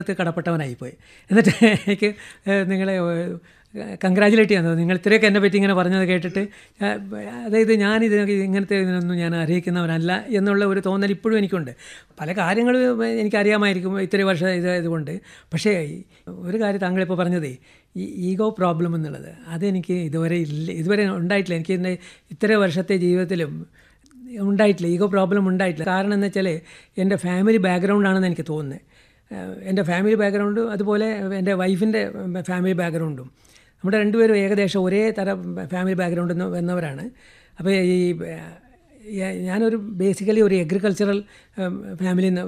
കടപ്പെട്ടവനായിപ്പോയി എന്നിട്ട് എനിക്ക് നിങ്ങളെ കൺഗ്രാജുലേറ്റ് ചെയ്യാൻ തോന്നുന്നു നിങ്ങൾ ഇത്രയൊക്കെ എന്നെ പറ്റി ഇങ്ങനെ പറഞ്ഞത് കേട്ടിട്ട് അതായത് ഞാൻ ഇതിനൊക്കെ ഇങ്ങനത്തെ ഇതിനൊന്നും ഞാൻ അർഹിക്കുന്നവനല്ല എന്നുള്ള ഒരു തോന്നൽ ഇപ്പോഴും എനിക്കുണ്ട് പല കാര്യങ്ങളും എനിക്കറിയാമായിരിക്കും ഇത്രയും വർഷം ഇത് ഇതുകൊണ്ട് പക്ഷേ ഒരു കാര്യം താങ്കളിപ്പോൾ പറഞ്ഞതേ ഈ ഈഗോ പ്രോബ്ലം എന്നുള്ളത് അതെനിക്ക് ഇതുവരെ ഇല്ല ഇതുവരെ ഉണ്ടായിട്ടില്ല എനിക്ക് എൻ്റെ ഇത്ര വർഷത്തെ ജീവിതത്തിലും ഉണ്ടായിട്ടില്ല ഈഗോ പ്രോബ്ലം ഉണ്ടായിട്ടില്ല കാരണം എന്ന് വെച്ചാൽ എൻ്റെ ഫാമിലി ബാക്ക്ഗ്രൗണ്ടാണെന്ന് എനിക്ക് തോന്നുന്നത് എൻ്റെ ഫാമിലി ബാക്ക്ഗ്രൗണ്ടും അതുപോലെ എൻ്റെ വൈഫിൻ്റെ ഫാമിലി ബാക്ക്ഗ്രൗണ്ടും നമ്മുടെ രണ്ടുപേരും ഏകദേശം ഒരേ തരം ഫാമിലി ബാക്ക്ഗ്രൗണ്ടിൽ നിന്ന് വന്നവരാണ് അപ്പോൾ ഈ ഞാനൊരു ബേസിക്കലി ഒരു എഗ്രികൾച്ചറൽ ഫാമിലിയിൽ നിന്ന്